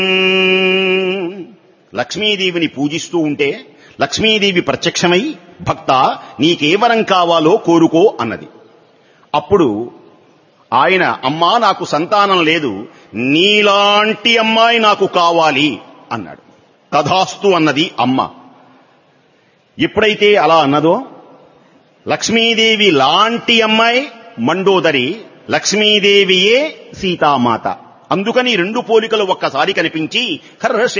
లక్ష్మీదేవిని పూజిస్తూ ఉంటే లక్ష్మీదేవి ప్రత్యక్షమై భక్త నీకేవరం కావాలో కోరుకో అన్నది అప్పుడు ఆయన అమ్మా నాకు సంతానం లేదు నీలాంటి అమ్మాయి నాకు కావాలి అన్నాడు తథాస్తు అన్నది అమ్మ ఎప్పుడైతే అలా అన్నదో లక్ష్మీదేవి లాంటి అమ్మాయి మండోదరి లక్ష్మీదేవియే సీతామాత అందుకని రెండు పోలికలు ఒక్కసారి కనిపించి హర్ష